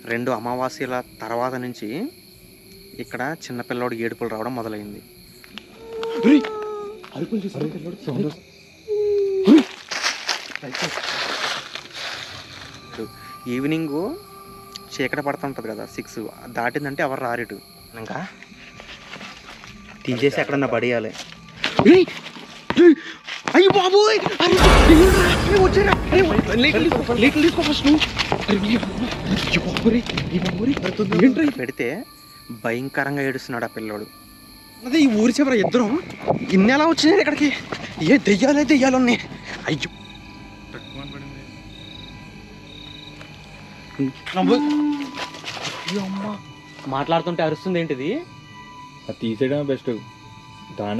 రెండు అమావాస్యల తర్వాత నుంచి ఇక్కడ చిన్నపిల్లోడు ఏడుపులు రావడం మొదలైంది ఈవినింగ్ చీకటి పడుతుంటుంది కదా సిక్స్ దాటిందంటే ఎవరు రారిటు ఇంకా తీసేసి ఎక్కడన్నా పడేయాలి అయ్యి బాబోయ్ అరే దేవుడా, అరే వచ్చారా అరే లేట్ తీసుకో లేట్ తీసుకో ఫస్ట్ నువ్వు అరే ఈ బాబోయ్, ఈ బాబోయ్, ఈ బాబోయ్, ఏంట్రా ఇది? పెడితే భయంకరంగా ఏడుస్తున్నాడు ఆ పిల్లోడు అదే ఈ ఊరి చివర ఇద్దరం ఇన్ని ఎలా వచ్చినాయి ఇక్కడికి ఏ దెయ్యాలే దెయ్యాలు ఉన్నాయి అయ్యో నవ్వు. అయ్యో అమ్మా మాట్లాడుతుంటే అరుస్తుంది ఏంటిది అది తీసేయడమే బెస్ట్ దాని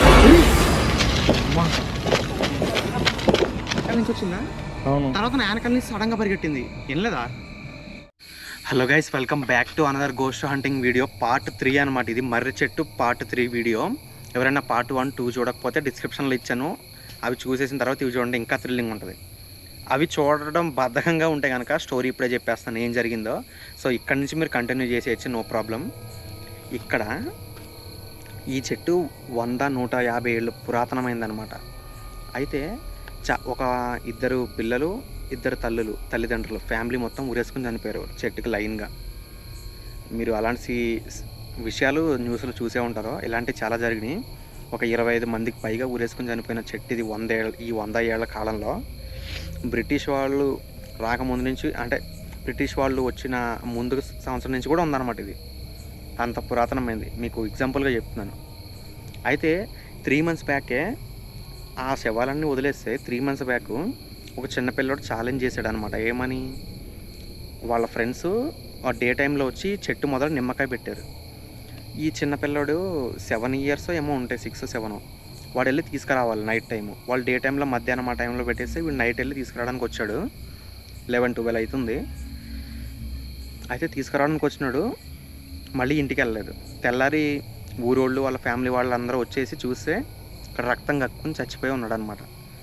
ఎక్కడి నుంచి వచ్చిందా అవును తర్వాత నా వెనకాల నుంచి సడన్ గా పరిగెట్టింది ఏం లేదా hello guys welcome back to another ghost hunting video part three అనమాట ఇది మర్రి చెట్టు పార్ట్ త్రీ వీడియో ఎవరైనా పార్ట్ వన్ టూ చూడకపోతే డిస్క్రిప్షన్లో ఇచ్చాను అవి చూసేసిన తర్వాత ఇవి చూడండి ఇంకా థ్రిల్లింగ్ ఉంటుంది అవి చూడడం బద్ధకంగా ఉంటే కనుక స్టోరీ ఇప్పుడే చెప్పేస్తాను ఏం జరిగిందో సో ఇక్కడ నుంచి మీరు కంటిన్యూ చేసేయచ్చు నో ప్రాబ్లం ఇక్కడ ఈ చెట్టు వంద నూట యాభై ఏళ్ళు పురాతనమైందనమాట అయితే చ ఒక ఇద్దరు పిల్లలు ఇద్దరు తల్లులు తల్లిదండ్రులు ఫ్యామిలీ మొత్తం ఉరేసుకుని చనిపోయారు చెట్టుకి లైన్గా మీరు అలాంటి సి- విషయాలు న్యూస్లో చూసే ఉంటారో ఇలాంటివి చాలా జరిగినాయి ఒక ఇరవై ఐదు మందికి పైగా ఉరేసుకుని చనిపోయిన చెట్టు ఇది వంద ఏళ్ళ ఈ వంద ఏళ్ల కాలంలో బ్రిటిష్ వాళ్ళు రాకముందు నుంచి అంటే బ్రిటిష్ వాళ్ళు వచ్చిన ముందు సంవత్సరం నుంచి కూడా ఉందన్నమాట ఇది అంత పురాతనమైంది మీకు ఎగ్జాంపుల్గా చెప్తున్నాను అయితే త్రీ మంత్స్ బ్యాకే ఆ శవాలన్నీ వదిలేస్తే త్రీ మంత్స్ బ్యాక్ ఒక చిన్న పిల్లోడు ఛాలెంజ్ చేశాడు అనమాట ఏమని వాళ్ళ ఫ్రెండ్స్ ఆ డే టైంలో వచ్చి చెట్టు మొదలు నిమ్మకాయ పెట్టారు ఈ చిన్న పిల్లోడు సెవెన్ ఇయర్స్ ఏమో ఉంటాయి సిక్స్ సెవెన్ వాడు వెళ్ళి తీసుకురావాలి నైట్ టైము వాళ్ళు డే టైంలో మధ్యాహ్నం ఆ టైంలో పెట్టేస్తే వీడు నైట్ వెళ్ళి తీసుకురావడానికి వచ్చాడు లెవెన్ ట్వెల్వ్ అవుతుంది అయితే తీసుకురావడానికి వచ్చినాడు మళ్ళీ ఇంటికి వెళ్ళలేదు తెల్లారి ఊరోళ్ళు వాళ్ళ ఫ్యామిలీ వాళ్ళందరూ వచ్చేసి చూస్తే ఇక్కడ రక్తం కక్కుని చచ్చిపోయి ఉన్నాడు అనమాట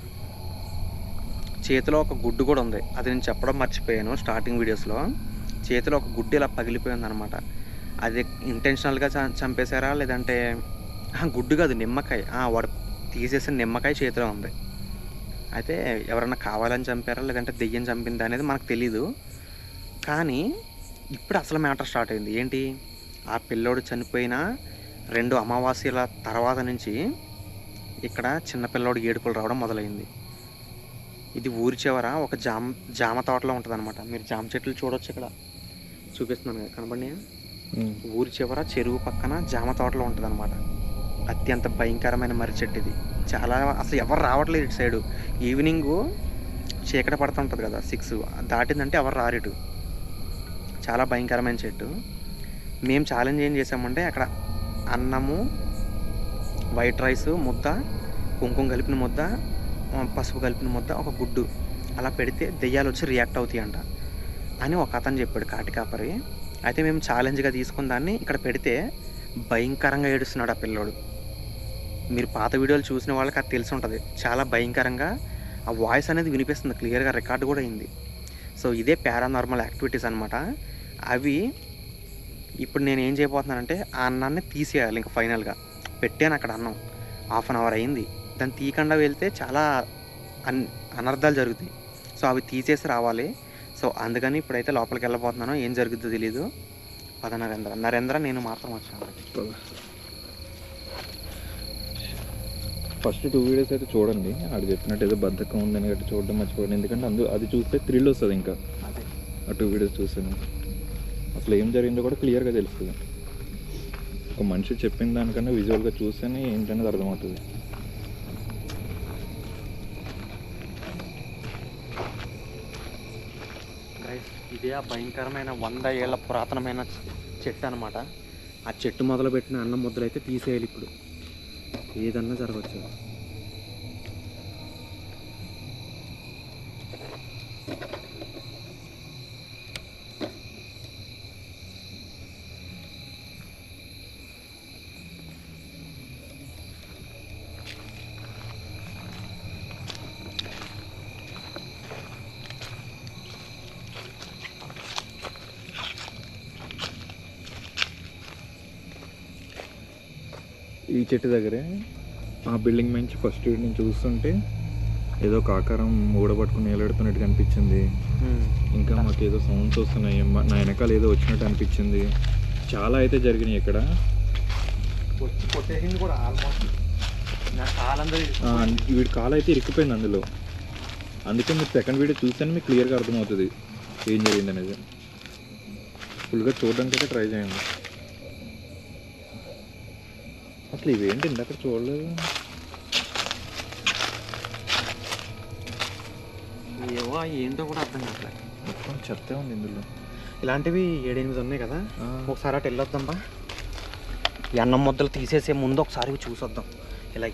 చేతిలో ఒక గుడ్డు కూడా ఉంది అది నేను చెప్పడం మర్చిపోయాను స్టార్టింగ్ వీడియోస్లో చేతిలో ఒక గుడ్డు ఇలా పగిలిపోయింది అనమాట అది ఇంటెన్షనల్గా చ- చంపేశారా లేదంటే ఆ, గుడ్డు కాదు నిమ్మకాయ ఆ, వాడు తీసేసిన నిమ్మకాయ చేతిలో ఉంది అయితే ఎవరన్నా కావాలని చంపారా లేదంటే దెయ్యం చంపిందా అనేది మనకు తెలీదు కానీ ఇప్పుడు అసలు మ్యాటర్ స్టార్ట్ అయింది ఏంటి ఆ పిల్లోడు చనిపోయిన రెండు అమావాస్యల తర్వాత నుంచి ఇక్కడ చిన్న పిల్లోడు ఏడుపులు రావడం మొదలైంది ఇది ఊరి చివర ఒక జామ జామ తోటలో ఉంటుంది అనమాట మీరు జామ చెట్లు చూడొచ్చు ఇక్కడ చూపిస్తున్నాను కదా కనబడి ఊరి చివర చెరువు పక్కన జామ తోటలో ఉంటుంది అనమాట అత్యంత భయంకరమైన మర్రి చెట్టు ఇది చాలా అసలు ఎవరు రావట్లేదు ఇటు సైడు ఈవినింగ్ చీకటి పడుతుంటుంది కదా సిక్స్ దాటిందంటే ఎవరు రారిటు చాలా భయంకరమైన చెట్టు మేము ఛాలెంజ్ ఏం చేసామంటే అక్కడ అన్నము వైట్ రైస్ ముద్ద కుంకుమ కలిపిన ముద్ద ఆ, పసుపు కలిపిన ముద్ద ఒక గుడ్డు అలా పెడితే దెయ్యాలు వచ్చి రియాక్ట్ అవుతాయి అంట అని ఒక అతను చెప్పాడు కాటికాపరి అయితే మేము ఛాలెంజ్గా తీసుకున్న దాన్ని ఇక్కడ పెడితే భయంకరంగా ఏడుస్తున్నాడు ఆ పిల్లోడు మీరు పాత వీడియోలు చూసిన వాళ్ళకి అది తెలిసి ఉంటుంది చాలా భయంకరంగా ఆ వాయిస్ అనేది వినిపిస్తుంది క్లియర్గా రికార్డు కూడా అయింది సో ఇదే పారానార్మల్ యాక్టివిటీస్ అనమాట అవి ఇప్పుడు నేను ఏం చేయబోతున్నానంటే ఆ అన్నాన్ని తీసేయాలి ఇంకా ఫైనల్గా పెట్టాను అక్కడ అన్నం హాఫ్ అన్ అవర్ అయింది దాన్ని తీయకుండా వెళ్తే చాలా అన్ అనర్థాలు జరుగుతాయి సో అవి తీసేసి రావాలి సో అందుకని ఇప్పుడైతే లోపలికి వెళ్ళబోతున్నాను ఏం జరుగుతుందో తెలీదు పద నరేంద్ర నరేంద్ర నేను మాత్రం వచ్చాను ఫస్ట్ టూ వీడియోస్ అయితే చూడండి ఆడు చెప్పినట్టు ఏదో బద్ధకం ఉందని గట్టి చూడడం మర్చిపోండి ఎందుకంటే అందు అది చూస్తే థ్రిల్ వస్తుంది ఇంకా అదే ఆ టూ వీడియోస్ చూసాను అసలు ఏం జరిగిందో కూడా క్లియర్గా తెలుస్తుంది ఒక మనిషి చెప్పిన దానికన్నా విజువల్గా చూస్తేనే ఏంటనేది అర్థమవుతుంది గైస్ ఇదే ఆ భయంకరమైన వంద ఏళ్ళ పురాతనమైన చెట్టు అనమాట ఆ చెట్టు మొదలు పెట్టిన అన్నం ముద్దలు అయితే తీసేయాలి ఇప్పుడు ఏదన్నా జరగచ్చు ఈ చెట్టు దగ్గరే ఆ బిల్డింగ్ నుంచి ఫస్ట్ నేను చూస్తుంటే ఏదో ఒక ఆకారం ఊడబట్టుకుని నిలబెడుతున్నట్టు కనిపించింది ఇంకా మాకు ఏదో సౌండ్స్ వస్తున్నాయి మా- నా వెనకాల ఏదో వచ్చినట్టు అనిపించింది చాలా అయితే జరిగినాయి ఇక్కడ వచ్చి కొట్టేసింది కూడా ఆల్మోస్ట్ నా కాలందరూ ఆ, వీడి కాలు అయితే ఇరికిపోయింది అందులో అందుకే మీరు సెకండ్ వీడియో చూస్తేనే మీకు క్లియర్గా అర్థమవుతుంది ఏం జరిగింది అనేది ఫుల్గా చూడడానికి అయితే ట్రై చేయండి అసలు ఇవేంటి ఇందాక చూడలేదు ఏవో అవి ఏంటో కూడా అర్థం కావట్లేదు మొత్తం చెత్తే ఉంది ఇందులో ఇలాంటివి ఏడెనిమిది ఉన్నాయి కదా ఆ, ఒకసారి అటు వెళ్ళొద్దాం బా ఈ అన్నం ముద్దలు తీసేసే ముందు ఒకసారి ఇవి చూసొద్దాం ఇలా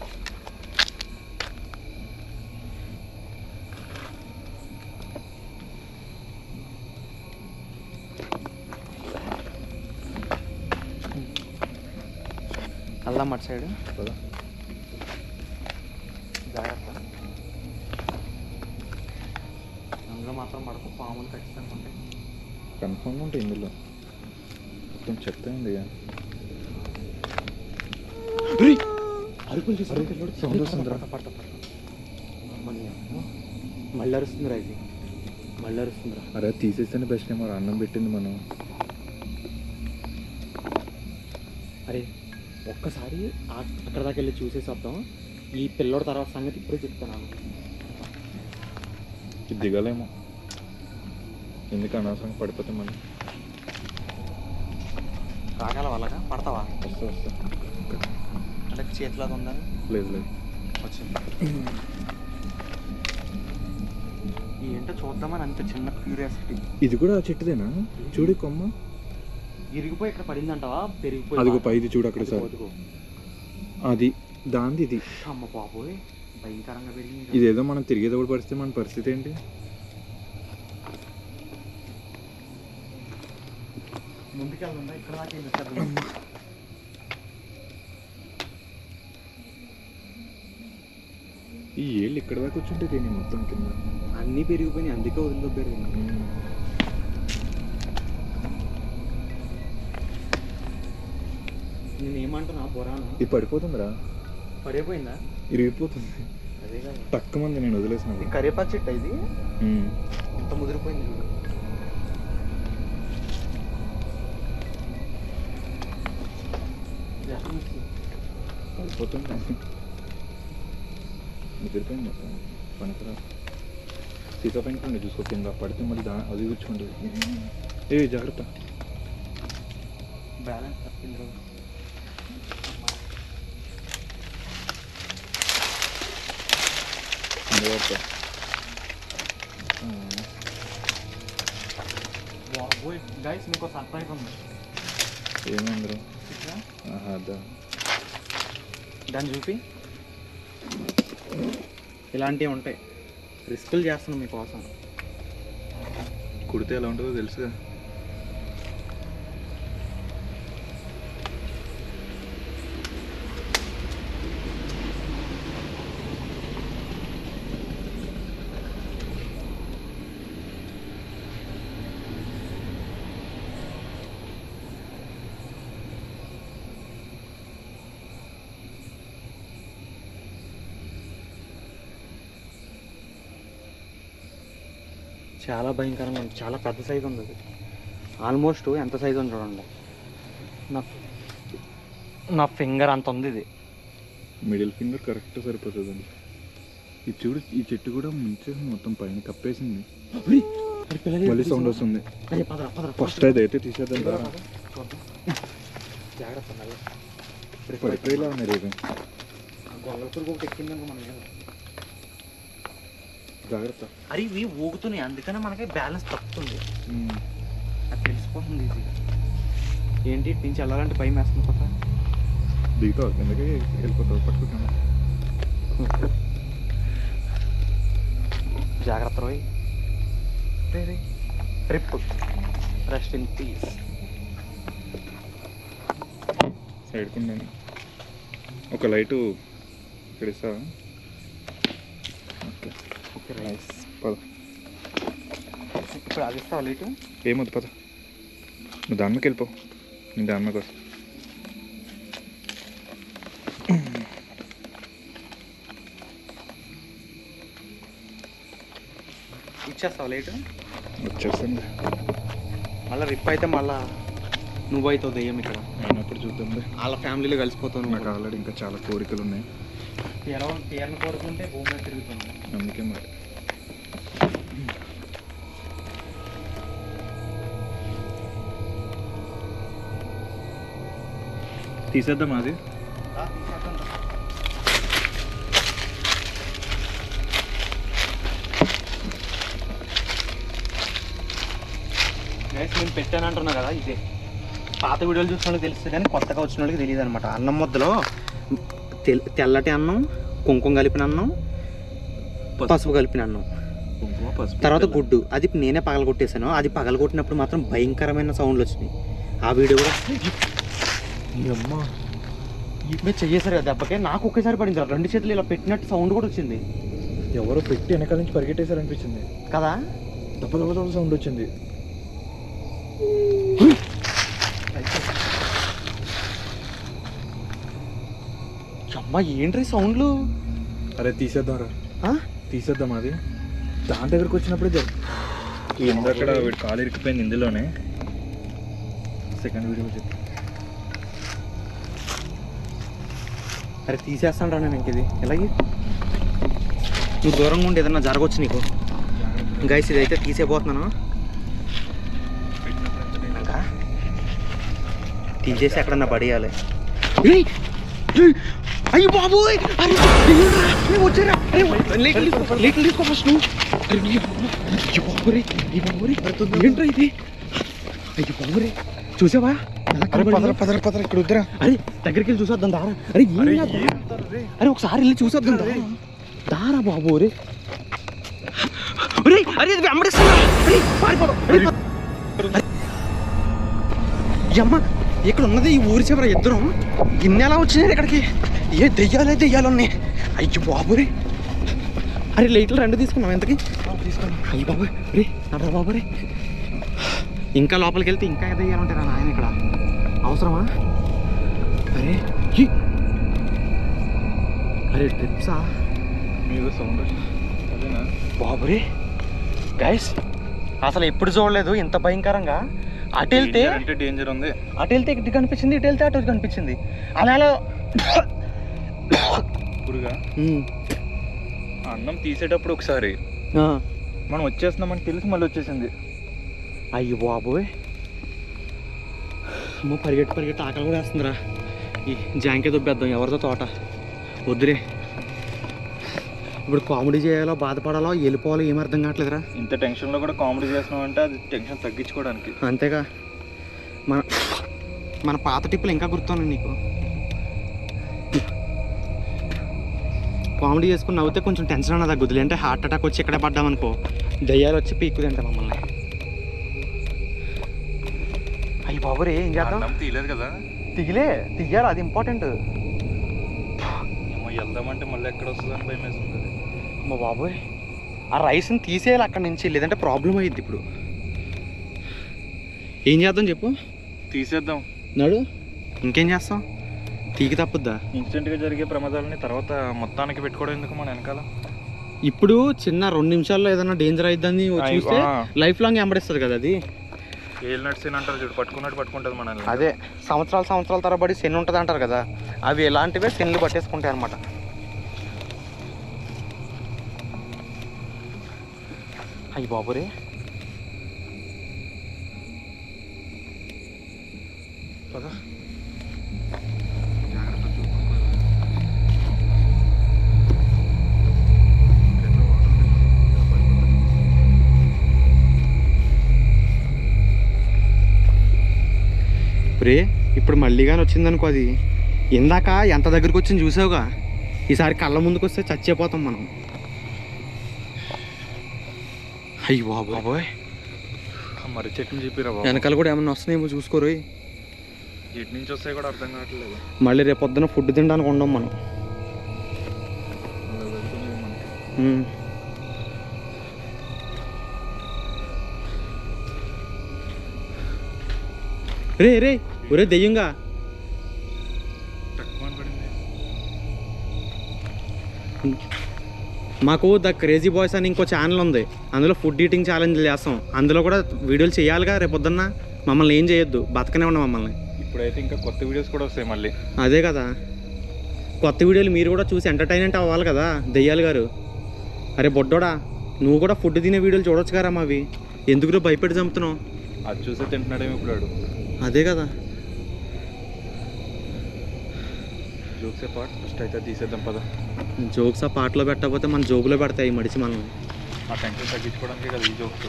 వెళ్దాం అటు సైడ్ పద. జాగ్రత్త అందులో మాత్రం పడకు పాములు ఖచ్చితంగా ఉంటాయి కన్ఫర్మ్గా ఉంటాయి ఇందులో మొత్తం చెత్తే ఉంది ఇక. అరుపులు అరే, sound వస్తుందిరా. మళ్ళీ అరుస్తుందిరా ఇది మళ్ళీ అరుస్తుందిరా అరే తీసేస్తేనే బెస్ట్ ఏమో అన్నం పెట్టింది మనం అరే ఒక్కసారి ఆ- అక్కడ దాకా వెళ్ళి చూసేసి వద్దాం ఈ పిల్లోడి తర్వాత సంగతి ఇప్పుడే చెప్తాను ఇది దిగలేము ఎందుకు అనవసరంగా పడిపోతే మనం రాగల వాళ్ళగా పడతావా వస్తా వస్తా అంటే చేతిలో ఉందా లేదు లేదు వచ్చింది ఏంటో చూద్దామని అంత చిన్న క్యూరియాసిటీ ఇది కూడా ఆ చెట్టుదేనా చూడు ఈ కొమ్మ ఇరిగిపోయి ఇక్కడ పడిందంటావా పెరిగిపోయి అదిగో పైది చూడు అక్కడ అదిగో, సార్ అదిగో. అది దాంది ఇది అమ్మ బాబోయ్ భయంకరంగా పెరిగింది ఇదేదో మనం తిరిగేటప్పుడు పరిస్థితి మన పరిస్థితి ఏంటి ముందుకెళ్తుందా ఇక్కడ దాకా ఏం చేద్దాం ఈ ఏళ్ళు ఇక్కడ దాకా వచ్చుంటే దీన్ని మొత్తం కింద అన్నీ పెరిగిపోయినాయి అందుకే వదిలిలో పెరిగింది నేను ఏమంటున్నా బొరాను ఇది పడిపోతుందిరా పడిపోయిందా ఇరిగిపోతుంది అదే కదా తక్కువ మంది నేను వదిలేసిన ఇది కరివేపాకు చెట్టు ఇది ఎంత ముదిరిపోయింది చూడు ఇది ఎక్కడ నుంచి? పడిపోతుంది ముదిరిపోయింది మొత్తం పనికిరా సీతా పెంకుండే చూసుకో కింద పడితే మళ్ళీ దా అది కూర్చుంటుంది ఏ జాగ్రత్త బ్యాలెన్స్ తప్పింది రోజు జాగ్రత్త బాబోయ్ గైస్ మీకు సర్ప్రైజ్ ఉంది ఏమైందిరా చూసారా? ఆహా అదా దాన్ని చూపి ఇలాంటివి ఉంటాయి రిస్కులు చేస్తున్నాం మీకోసం కుడితే ఎలా ఉంటుందో తెలుసుగా చాలా భయంకరంగా ఉంది చాలా పెద్ద సైజు ఉంది అది ఆల్మోస్ట్ ఎంత సైజు ఉంది చూడండి నా నా ఫింగర్ అంత ఉంది ఇది మిడిల్ ఫింగర్ కరెక్ట్ సరిపోతుంది అండి ఈ చూడు ఈ చెట్టు కూడా ముంచేసి మొత్తం పైన కప్పేసింది మళ్ళీ సౌండ్ వస్తుంది అరే, పదరా, పదరా, ఫస్ట్ అది అయితే తీసేద్దాం పదరా, రా. పదరా. చూద్దాం. జాగ్రత్త మళ్ళీ పడిపోయేలా ఉన్నాయి రేపు గొల్లపురుగు ఒకటి ఎక్కిందనుకో మన మీద జాగ్రత్త అరే ఇవి ఊగుతున్నాయి అందుకనే మనకి బ్యాలెన్స్ తప్పుతుంది ఉమ్. అది తెలిసిపోతుంది ఇది ఏంటి ఇటు నుంచి వెళ్ళాలంటే భయం వేస్తుంది కొత్త దిగుతావు కిందకి వెళ్ళిపోతావు పట్టుకుంటాను జాగ్రత్త రోయ్ రే రే trip rest in peace side కుండాను ఒక లైటు ఇక్కడ ఇస్తా ఓకే ఓకే నైస్ పద ఇప్పుడు అది ఇస్తావా లేటు ఏమొద్దు పద నువ్వు దాని మీదకి వెళ్ళిపో నేను దాని మీదకి వస్తా వచ్చేస్తావు లేట్ వచ్చేస్తుంది మళ్ళీ రిప్ అయితే మళ్ళా నువ్వైతావు దెయ్యం ఇక్కడ అయినప్పుడు చూద్దాం వాళ్ళ ఫ్యామిలీలో కలిసిపోతావు నాకు ఆల్రెడీ ఇంకా చాలా కోరికలు ఉన్నాయి తీరం తీరని కోరుకుంటే భూమి మీద తిరుగుతుంది అందుకే మరి తీసేద్దాం అది గైస్ నేను పెట్టాను అంటున్నా కదా ఇదే పాత వీడియోలు చూసిన వాళ్ళకి తెలుస్తుంది కానీ కొత్తగా వచ్చిన వాళ్ళకి తెలియదు అనమాట అన్నం ముద్దలో తెల్- తెల్లటి అన్నం కుంకుమ కలిపిన అన్నం పసుపు కలిపిన అన్నం కుంకుమ పసుపు తర్వాత బెల్లం. గుడ్డు అది నేనే పగలగొట్టేశాను అది పగలగొట్టినప్పుడు మాత్రం భయంకరమైన సౌండ్లు వచ్చినాయి ఆ వీడియో కూడా ఈ అమ్మ మీరు చెయ్యేశారు కదా దెబ్బకే నాకు ఒకేసారి పడింది రెండు చేతులు ఇలా పెట్టినట్టు సౌండ్ కూడా వచ్చింది ఎవరో పెట్టి వెనకాల నుంచి పరిగెట్టేశారు అనిపించింది కదా దెబ్బ దెబ్బ దెబ్బ సౌండ్ వచ్చింది అమ్మా ఏంట్రీ సౌండ్లు అరే తీసేద్దాం రా ఆ? తీసేద్దాం అది దాని దగ్గరకు వచ్చినప్పుడే జరు అక్కడ వీడి కాలు ఇరికిపోయింది ఇందులోనే సెకండ్ వీడియో చెప్పి అరే తీసేస్తాను రా నేను ఇంక ఇది ఎలాగే నువ్వు దూరంగా ఉండి ఏదన్నా జరగవచ్చు నీకు గైస్ ఇదైతే తీసేపోతున్నాను ఇంకా తీసేసి ఎక్కడన్నా పడేయాలి అయ్యి బాబోయ్ అరే దేవుడా, నేను వచ్చారా అరే లేట్లు తీసుకో లేట్లు తీసుకో ఫస్ట్ నువ్వు అరే నీ అమ్మ, అయ్యో బాబోరే ఈ బాబోరే ఏంట్రా ఇది అయ్యో బాబోరే చూసావా ఎలా అరే కనబడిందో? పదర పదర పదర ఇక్కడ వద్దురా అరే దగ్గరికి వెళ్ళి చూసొద్దాం దారా అరే ఏం కాదు. అరే ఒకసారి వెళ్ళి చూసొద్దాం దారా దారా బాబు రే అరే అరే ఇది వెంబడిస్తున్నా అరే పారిపోదాం అరే, పా- అరే. ఈ అమ్మ ఇక్కడ ఉన్నది ఈ ఊరి చివర ఇద్దరం ఇన్ని ఎలా వచ్చినాయి ఇక్కడికి ఏ దెయ్యాలే దెయ్యాలు ఉన్నాయి అయ్యో బాబు రే అరే లైట్లు రెండు తీసుకున్నాం ఎంతకి తీసుకున్నాం అయ్యి బాబు రే నా బాబు రే ఇంకా లోపలికి వెళ్తే ఇంకా దెయ్యాలు ఉంటారా నాయన ఇక్కడ అవసరమా అరే ఈ. అరే ట్రిప్సా మీద సౌండ్ అదేనా బాబురే గైస్ అసలు ఎప్పుడు చూడలేదు ఇంత భయంకరంగా అటు వెళ్తే Danger అంటే డేంజర్ ఉంది అటు వెళ్తే ఇటు కనిపించింది ఇటు వెళ్తే అటు కనిపించింది అలా అలా పురుగా ఉమ్. ఆ అన్నం తీసేటప్పుడు ఒకసారి ఆ. మనం వచ్చేస్తున్నామని తెలిసి మళ్ళీ వచ్చేసింది అయ్యో బాబోయ్ అమ్మో పరిగెట్టి పరిగెట్టి ఆకలి కూడా వేస్తుందిరా ఈ జాంకే దొబ్బేద్దాం ఎవరితో తోట వద్దురే ఇప్పుడు కామెడీ చేయాలో బాధపడాలో వెళ్ళిపోవాలో ఏం అర్థం కావట్లేదురా ఇంత టెన్షన్లో కూడా కామెడీ చేస్తున్నాం అంటే అది టెన్షన్ తగ్గించుకోవడానికి అంతేగా మన మన పాత టిప్పులు ఇంకా గుర్తున్నాయి నీకు కామెడీ చేసుకుని నవ్వుతే కొంచెం టెన్షన్ అన్నది తగ్గుద్ది అంటే హార్ట్ అటాక్ వచ్చి ఇక్కడే పడ్డామనుకో దయ్యాలు వచ్చి పీక్కు తింటాం మమ్మల్ని అయ్యి బాబురే ఏం చేద్దాం అన్నం తీయలేదు కదా తిగిలే తియ్యాలి అది ఇంపార్టెంట్ ఏమో వెళ్దామంటే మళ్ళీ ఎక్కడ వస్తుందని భయం వేస్తుంది మా బాబోయ్ ఆ రైస్ని తీసేయాలి అక్కడి నుంచి లేదంటే ప్రాబ్లం అయ్యిద్ది ఇప్పుడు ఏం చేద్దాం చెప్పు తీసేద్దాం నడు ఇంకేం చేస్తాం తీకి తప్పుద్దా ఇన్సిడెంట్గా జరిగే ప్రమాదాలని తర్వాత మొత్తానికి పెట్టుకోవడం ఎందుకు మన వెనకాల ఇప్పుడు చిన్న రెండు నిమిషాల్లో ఏదైనా డేంజర్ అయిద్దని చూస్తే ఆ. లైఫ్ లాంగ్ ఎంబడిస్తుంది కదా అది ఏల్ నట్స్ అంటారు చూడు పట్టుకున్నట్టు పట్టుకుంటుంది మనల్ని అదే సంవత్సరాల సంవత్సరాల తరబడి శని ఉంటుంది అంటారు కదా అవి ఎలాంటివే శనులు పట్టేసుకుంటాయి అనమాట అయ్యి బాబురే పద. రే ఇప్పుడు మళ్ళీ కానీ వచ్చిందనుకో అది ఇందాక ఎంత దగ్గరికి వచ్చింది చూసావుగా ఈసారి కళ్ళ ముందుకు వస్తే చచ్చిపోతాం మనం అయ్యి బాబు బాబోయ్ ఆ మర్రి చెట్టుని చెప్పిరా బాబు వెనకాల కూడా ఏమన్నా వస్తున్నాయేమో చూసుకోరు ఎటు నుంచి వస్తాయి కూడా అర్థం కావట్లేదు మళ్ళీ రేపు పొద్దున ఫుడ్ తినడానికి ఉండం మనం అలా వెళ్తుంది మనకి ఉమ్. రే రే ఒరే దెయ్యంగా తక్కువ అని పడింది మాకు ద క్రేజీ బాయ్స్ అని ఇంకో ఛానల్ ఉంది అందులో ఫుడ్ ఈటింగ్ ఛాలెంజ్ చేస్తాం అందులో కూడా వీడియోలు చేయాలిగా రేపొద్దున్న మమ్మల్ని ఏం చేయొద్దు బతకనే ఉండ మమ్మల్ని ఇప్పుడైతే ఇంకా కొత్త వీడియోస్ కూడా వస్తాయి మళ్ళీ అదే కదా కొత్త వీడియోలు మీరు కూడా చూసి ఎంటర్టైన్మెంట్ అవ్వాలి కదా దెయ్యాలు గారు అరే బొడ్డోడా నువ్వు కూడా ఫుడ్ తినే వీడియోలు చూడొచ్చు కదా మావి ఎందుకు భయపెట్టి చంపుతున్నావు అది చూసే తింటున్నాడేమో ఇప్పుడు వాడు అదే కదా జోక్సే పార్ట్ ఫస్ట్ అయితే తీసేద్దాం పద జోక్స్ ఆ పాటలో పెట్టకపోతే మన జోబులో పెడతాయి మడిచి మనల్ని ఆ టెన్షన్ తగ్గించుకోవడానికి కదా ఈ జోక్స్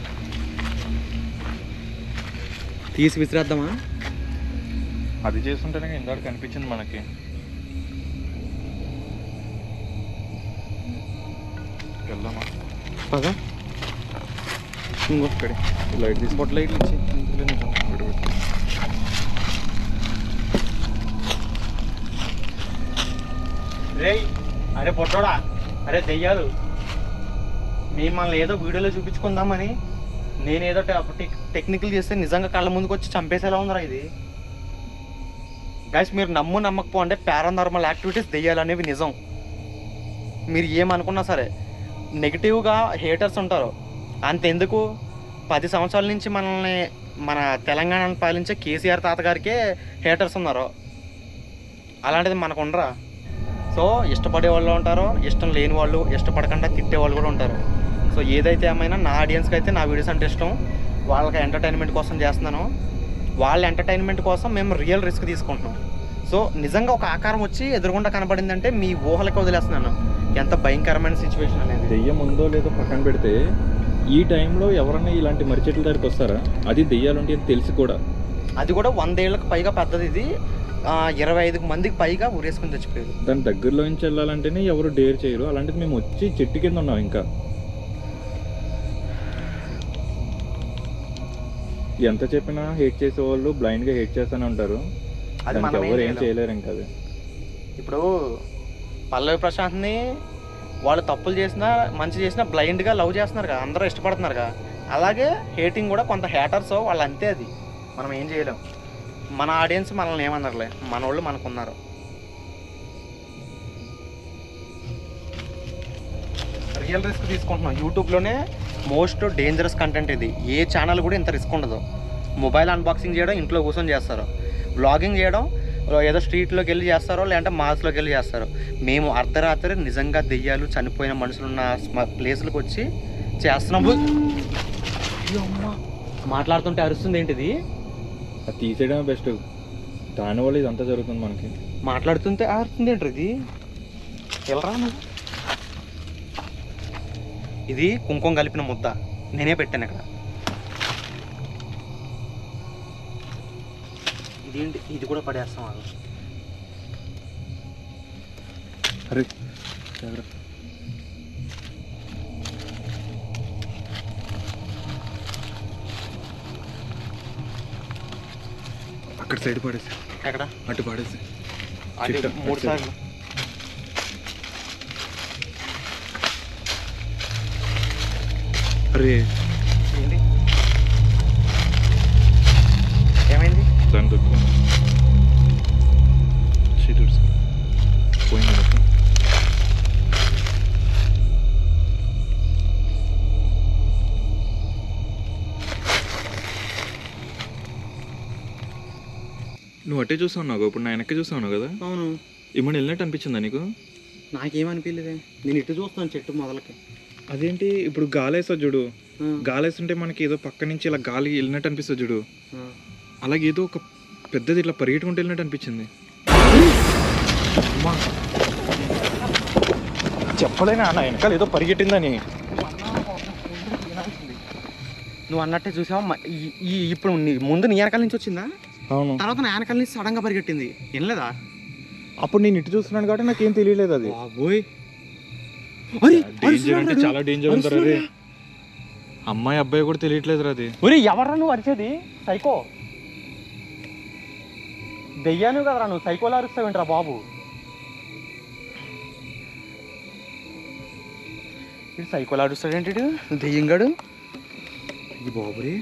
తీసి విసిరేద్దామా అది చేస్తుంటేనే ఇందాక కనిపించింది మనకి వెళ్దామా పదా ఇంకో ఇక్కడే లైట్ తీసి బొట్ల లైట్లు ఇచ్చి ఇక్కడ పెట్టు. రేయ్ అరే పొట్టోడా అరే దెయ్యాలు మిమ్మల్ని ఏదో వీడియోలో చూపించుకుందామని నేను ఏదో టెక్నికల్ చేస్తే నిజంగా కళ్ళ ముందుకు వచ్చి చంపేసేలా ఉందిరా ఇది గైస్ మీరు నమ్ము నమ్మకపో అంటే పారానార్మల్ యాక్టివిటీస్ దెయ్యాలనేవి నిజం మీరు ఏమనుకున్నా సరే నెగిటివ్గా హేటర్స్ ఉంటారు అంతెందుకు పది సంవత్సరాల నుంచి మనల్ని మన తెలంగాణను పాలించే కేసీఆర్ తాతగారికే హేటర్స్ ఉన్నారు అలాంటిది మనకు ఉండరా సో ఇష్టపడే వాళ్ళు ఉంటారు ఇష్టం లేని వాళ్ళు ఇష్టపడకుండా తిట్టే వాళ్ళు కూడా ఉంటారు సో ఏదైతే ఏమైనా నా ఆడియన్స్కి అయితే నా వీడియోస్ అంటే ఇష్టం వాళ్ళకి ఎంటర్టైన్మెంట్ కోసం చేస్తున్నాను వాళ్ళ ఎంటర్టైన్మెంట్ కోసం మేము రియల్ రిస్క్ తీసుకుంటున్నాం సో నిజంగా ఒక ఆకారం వచ్చి ఎదురుగుండా కనబడిందంటే మీ ఊహలకి వదిలేస్తున్నాను ఎంత భయంకరమైన సిచ్యువేషన్ అనేది దెయ్యం ఉందో లేదో పక్కన పెడితే ఈ టైంలో ఎవరన్నా ఇలాంటి మర్రి చెట్ల దగ్గరికి వస్తారా అది దెయ్యాలుంటే అని తెలిసి కూడా అది కూడా వందేళ్లకు పైగా పెద్దది ఇది ఆ, ఇరవై ఐదు మందికి పైగా ఊరేసుకుని చచ్చిపోయారు దాని దగ్గరలో నుంచి వెళ్ళాలంటేనే ఎవరు డేర్ చేయరు అలాంటిది మేము వచ్చి చెట్టు కింద ఉన్నాం ఇంకా ఎంత చెప్పినా హేట్ చేసే వాళ్ళు బ్లైండ్ గా హేట్ చేస్తూనే ఉంటారు అది దానికి మనం ఏం ఎవరు ఏం చేయలేం. చేయలేరు ఇంకా అది ఇప్పుడు పల్లవి ప్రశాంత్ని వాళ్ళు తప్పులు చేసినా మంచి చేసినా బ్లైండ్గా లవ్ చేస్తున్నారు కదా అందరూ ఇష్టపడుతున్నారు కదా అలాగే హేటింగ్ కూడా కొంత హేటర్స్ వాళ్ళు అంతే అది మనం ఏం చేయలేం మన ఆడియన్స్ మనల్ని ఏమన్నారులే మన వాళ్ళు మనకున్నారు రియల్ రిస్క్ తీసుకుంటున్నాం యూట్యూబ్లోనే మోస్ట్ డేంజరస్ కంటెంట్ ఇది ఏ ఛానల్ కూడా ఇంత రిస్క్ ఉండదు మొబైల్ అన్బాక్సింగ్ చేయడం ఇంట్లో కూర్చొని చేస్తారు వ్లాగింగ్ చేయడం ఏదో స్ట్రీట్లోకి వెళ్ళి చేస్తారో లేదంటే మాల్స్లోకి వెళ్ళి చేస్తారు మేము అర్ధరాత్రి నిజంగా దెయ్యాలు చనిపోయిన మనుషులు ఉన్న స్మ- ప్లేసులకు వచ్చి చేస్తున్నాము అయ్యో అమ్మా. మాట్లాడుతుంటే అరుస్తుంది ఏంటిది అది తీసేయడమే బెస్ట్ దానివల్ల ఇదంతా జరుగుతుంది మనకి మాట్లాడుతుంటే అరుస్తుంది ఏంటి ఇది వెళ్ళరా నువ్వు ఇది కుంకుమ కలిపిన ముద్ద నేనే పెట్టాను ఇక్కడ ఇదేంటి ఇది కూడా పడేస్తాం వాళ్ళు అరే జాగ్రత్త అక్కడ సైడ్ పడేసి ఎక్కడ అటు పడేసి అది చిట్ట, మూడు అటు సార్లు అరే ఏంటి ఏమైంది దాని దొక్కు చీతుడు పోయింది మొత్తం నువ్వు అట్టే చూస్తా ఉన్నావు ఇప్పుడు నా వెనక్కి చూస్తా ఉన్నావు కదా అవును ఇమ్మని వెళ్ళినట్టు అనిపించిందా నీకు నాకేమనిపించలేదే నేను ఇటు చూస్తాను చెట్టు మొదలకి అదేంటి ఇప్పుడు గాలేసా చూడు ఆ, గాలేస్తుంటే మనకి ఏదో పక్క నుంచి ఇలా గాలి వెళ్ళినట్టు అనిపిస్తుంది చూడు ఆ. అలాగే ఏదో ఒక పెద్దది ఇట్లా పరిగెట్టుకుంటూ వెళ్ళినట్టు అనిపించింది చెప్పలేనా నా వెనకాల ఏదో పరిగెట్టిందని నువ్వు అన్నట్టే చూసావా మ- ఈ- ఈ ఇప్పుడు నీ ముందు నీ వెనకాల నుంచి వచ్చిందా అవును తర్వాత నా వెనకాల నుంచి సడన్గా పరిగెట్టింది వినలేదా అప్పుడు నేను ఇటు చూస్తున్నాను కాబట్టి నాకేం తెలియలేదు అది బాబోయ్ అరే, డేంజర్ అంటే అరుస్తున్నాడు. చాలా డేంజర్ ఉంటారు అది అమ్మాయి అబ్బాయి కూడా తెలియట్లేదు అది ఒరే ఎవర్రా నువ్వు అరిచేది సైకో దెయ్యాను కదరా నువ్వు సైకోలా అరుస్తావేంట్రా బాబు ఇటు సైకోలా అరుస్తాడేంటి ఈడు? దెయ్యంగాడు ఈ బాబురే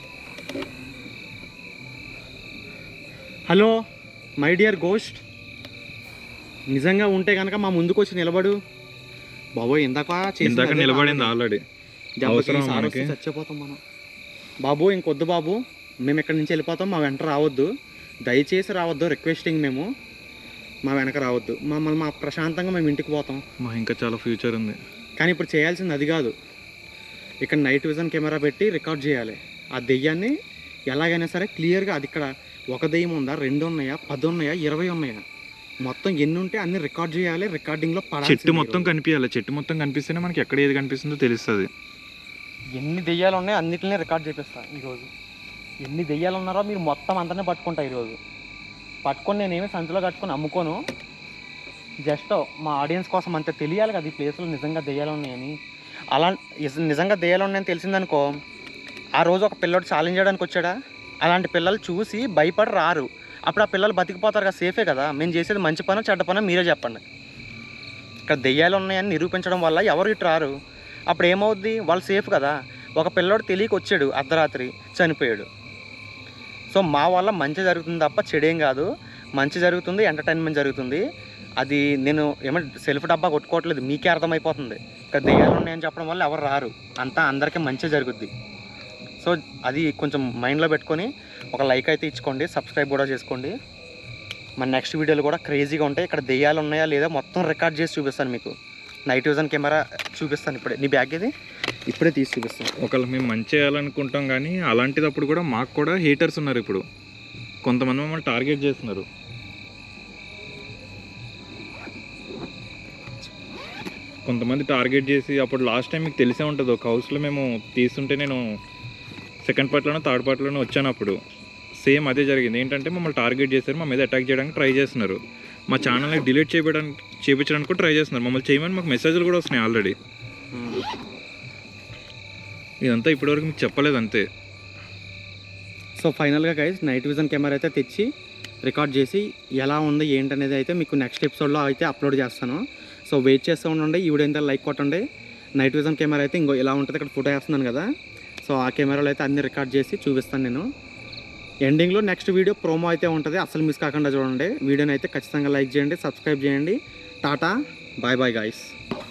హలో మై డియర్ గోస్ట్ నిజంగా ఉంటే కనుక మా ముందుకు వచ్చి నిలబడు బాబోయ్ ఇందాక చేసింది ఇందాక అదే నిలబడింది కావాలి. ఆల్రెడీ దెబ్బకి అవసరమా ఈసారి మనకి? వస్తే చచ్చిపోతాం మనం బాబు ఇంకొద్దు బాబు మేము ఇక్కడి నుంచి వెళ్ళిపోతాం మా వెంట రావద్దు దయచేసి రావద్దు రిక్వెస్టింగ్ మేము మా వెనక రావద్దు మమ్మల్ని మా ప్రశాంతంగా మేము ఇంటికి పోతాం మా ఇంకా చాలా ఫ్యూచర్ ఉంది కానీ ఇప్పుడు చేయాల్సింది అది కాదు ఇక్కడ నైట్ విజన్ కెమెరా పెట్టి రికార్డ్ చేయాలి ఆ దెయ్యాన్ని ఎలాగైనా సరే క్లియర్గా అది ఇక్కడ ఒక దెయ్యం ఉందా రెండు ఉన్నాయా పది ఉన్నాయా ఇరవై ఉన్నాయా మొత్తం ఎన్ని ఉంటే అన్ని రికార్డ్ చేయాలి రికార్డింగ్లో చెట్టు మొత్తం కనిపించాలి చెట్టు మొత్తం కనిపిస్తేనే మనకి ఎక్కడ ఏది కనిపిస్తుందో తెలుస్తుంది ఎన్ని దెయ్యాలు ఉన్నాయో అన్నిటిని రికార్డ్ చేపిస్తా ఈరోజు ఎన్ని దెయ్యాలు ఉన్నారో మీరు మొత్తం అంతనే పట్టుకుంటా ఈరోజు పట్టుకొని నేనేమి సంచిలో కట్టుకొని అమ్ముకోను జస్ట్ మా ఆడియన్స్ కోసం అంతే తెలియాలి కదా ఈ ప్లేస్లో నిజంగా దెయ్యాలు ఉన్నాయని అలా ఇస్- నిజంగా దెయ్యాలు ఉన్నాయని తెలిసిందనుకో ఆ రోజు ఒక పిల్లోడు ఛాలెంజ్ చేయడానికి వచ్చాడా అలాంటి పిల్లలు చూసి భయపడి రారు అప్పుడు ఆ పిల్లలు బతికిపోతారు కదా సేఫే కదా మేము చేసేది మంచి పనో చెడ్డ పనో మీరే చెప్పండి ఇక్కడ దెయ్యాలు ఉన్నాయని నిరూపించడం వల్ల ఎవరు ఇటు రారు అప్పుడు ఏమవుద్ది వాళ్ళు సేఫ్ కదా ఒక పిల్లోడు తెలియక వచ్చాడు అర్ధరాత్రి చనిపోయాడు సో మా వల్ల మంచి జరుగుతుంది తప్ప చెడేం కాదు మంచి జరుగుతుంది ఎంటర్టైన్మెంట్ జరుగుతుంది అది నేను ఏమంటే సెల్ఫ్ డబ్బా కొట్టుకోవట్లేదు మీకే అర్థమైపోతుంది ఇక్కడ దెయ్యాలు ఉన్నాయని చెప్పడం వల్ల ఎవరు రారు అంతా అందరికీ మంచి జరుగుద్ది సో అది కొంచెం మైండ్లో పెట్టుకొని ఒక లైక్ అయితే ఇచ్చుకోండి సబ్స్క్రైబ్ కూడా చేసుకోండి మన నెక్స్ట్ వీడియోలు కూడా క్రేజీగా ఉంటాయి ఇక్కడ దెయ్యాలు ఉన్నాయా లేదా మొత్తం రికార్డ్ చేసి చూపిస్తాను మీకు నైట్ విజన్ కెమెరా చూపిస్తాను ఇప్పుడే నీ బ్యాగ్ ఇది ఇప్పుడే తీసి చూపిస్తాను ఒకవేళ మేము మంచి చేయాలనుకుంటాం కానీ అలాంటిదప్పుడు కూడా మాకు కూడా హీటర్స్ ఉన్నారు ఇప్పుడు కొంతమంది మమ్మల్ని టార్గెట్ చేస్తున్నారు కొంతమంది టార్గెట్ చేసి అప్పుడు లాస్ట్ టైం మీకు తెలిసే ఉంటుంది ఒక హౌస్లో మేము తీస్తుంటే నేను సెకండ్ పార్ట్లోనో థర్డ్ పార్ట్లోనో వచ్చాను అప్పుడు సేమ్ అదే జరిగింది ఏంటంటే మమ్మల్ని టార్గెట్ చేశారు మా మీద అటాక్ చేయడానికి ట్రై చేస్తున్నారు మా ఛానల్ని డిలీట్ చేయడానికి చేయించడానికి కూడా ట్రై చేస్తున్నారు మమ్మల్ని చేయమని మాకు మెసేజ్లు కూడా వస్తున్నాయి ఆల్రెడీ ఇదంతా ఇప్పటివరకు మీకు చెప్పలేదు అంతే సో ఫైనల్గా గైస్ నైట్ విజన్ కెమెరా అయితే తెచ్చి రికార్డ్ చేసి ఎలా ఉంది ఏంటనేది అయితే మీకు నెక్స్ట్ ఎపిసోడ్లో అయితే అప్లోడ్ చేస్తాను సో వెయిట్ చేస్తూ ఉండండి ఈ వీడియో అయితే లైక్ కొట్టండి నైట్ విజన్ కెమెరా అయితే ఇంకో ఇలా ఉంటుంది ఇక్కడ ఫోటో వేస్తున్నాను కదా సో ఆ కెమెరాలో అయితే అన్ని రికార్డ్ చేసి చూపిస్తాను నేను ఎండింగ్లో నెక్స్ట్ వీడియో ప్రోమో అయితే ఉంటుంది అసలు మిస్ కాకుండా చూడండి వీడియోని అయితే ఖచ్చితంగా లైక్ చేయండి సబ్స్క్రైబ్ చేయండి tata bye bye guys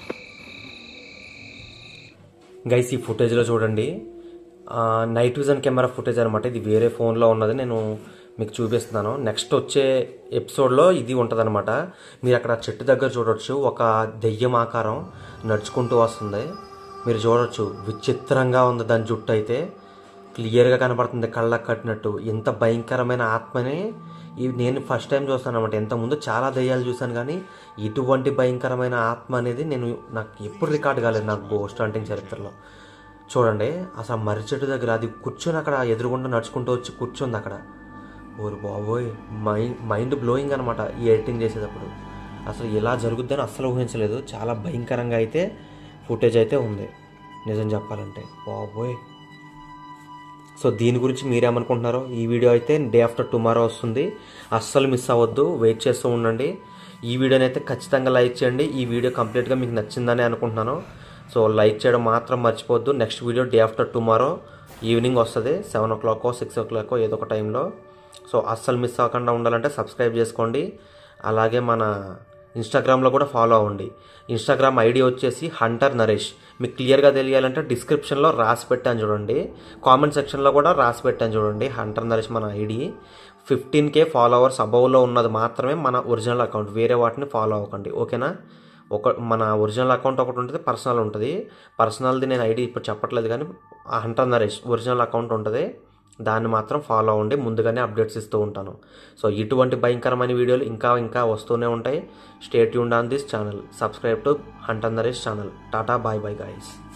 guys ఈ ఫుటేజ్లో చూడండి ఆ, నైట్ విజన్ కెమెరా ఫుటేజ్ అనమాట ఇది వేరే ఫోన్లో ఉన్నది నేను మీకు చూపిస్తున్నాను నెక్స్ట్ వచ్చే ఎపిసోడ్లో ఇది ఉంటుందన్నమాట మీరు అక్కడ చెట్టు దగ్గర చూడొచ్చు ఒక దెయ్యం ఆకారం నడుచుకుంటూ వస్తుంది మీరు చూడొచ్చు విచిత్రంగా ఉంది దాని జుట్టు అయితే క్లియర్గా కనపడుతుంది కళ్ళకు కట్టినట్టు ఎంత భయంకరమైన ఆత్మని ఇవి నేను ఫస్ట్ టైం చూస్తాను అనమాట ఇంతకుముందు చాలా దెయ్యాలు చూశాను కానీ ఇటువంటి భయంకరమైన ఆత్మ అనేది నేను నాకు ఎప్పుడు రికార్డ్ కాలేదు నాకు గోస్ట్ హంటింగ్ చరిత్రలో చూడండి అసలు ఆ మర్రి చెట్టు దగ్గర అది కూర్చొని అక్కడ ఎదురుగుండా నడుచుకుంటూ వచ్చి కూర్చుంది అక్కడ ఓరు బాబోయ్ మైండ్ మైండ్ బ్లోయింగ్ అనమాట ఈ ఎడిటింగ్ చేసేటప్పుడు అసలు ఎలా జరుగుద్దని అస్సలు ఊహించలేదు చాలా భయంకరంగా అయితే ఫుటేజ్ అయితే ఉంది నిజం చెప్పాలంటే బాబోయ్ సో దీని గురించి మీరేమనుకుంటున్నారో ఈ వీడియో అయితే డే ఆఫ్టర్ టుమారో వస్తుంది అస్సలు మిస్ అవ్వద్దు వెయిట్ చేస్తూ ఉండండి ఈ వీడియోని అయితే ఖచ్చితంగా లైక్ చేయండి ఈ వీడియో కంప్లీట్గా మీకు నచ్చిందని అనుకుంటున్నాను సో లైక్ చేయడం మాత్రం మర్చిపోవద్దు next video day after tomorrow evening వస్తుంది సెవెన్ ఓ క్లాకో సిక్స్ ఓ క్లాకో ఏదో ఒక టైంలో సో అస్సలు మిస్ అవ్వకుండా ఉండాలంటే సబ్స్క్రైబ్ చేసుకోండి అలాగే మన ఇన్స్టాగ్రామ్లో కూడా ఫాలో అవ్వండి ఇన్స్టాగ్రామ్ ఐడి వచ్చేసి హంటర్ నరేష్ మీకు క్లియర్గా తెలియాలంటే డిస్క్రిప్షన్లో రాసి పెట్టాను చూడండి కామెంట్ సెక్షన్లో కూడా రాసి పెట్టాను చూడండి హంటర్ నరేష్ మన ఐడి ఫిఫ్టీన్ కే ఫాలోవర్స్ అబవ్లో ఉన్నది మాత్రమే మన ఒరిజినల్ అకౌంట్ వేరే వాటిని ఫాలో అవ్వకండి ఓకేనా ఒక మన ఒరిజినల్ అకౌంట్ ఒకటి ఉంటుంది పర్సనల్ ఉంటుంది పర్సనల్ది నేను ఐడి ఇప్పుడు చెప్పట్లేదు కానీ ఆ హంటర్ నరేష్ ఒరిజినల్ అకౌంట్ ఉంటుంది దాన్ని మాత్రం ఫాలో అవ్వండి ముందుగానే అప్డేట్స్ ఇస్తూ ఉంటాను సో ఇటువంటి భయంకరమైన వీడియోలు ఇంకా ఇంకా వస్తూనే ఉంటాయి స్టేట్ యూన్ on this channel subscribe to hunter Naresh channel tata bye bye guys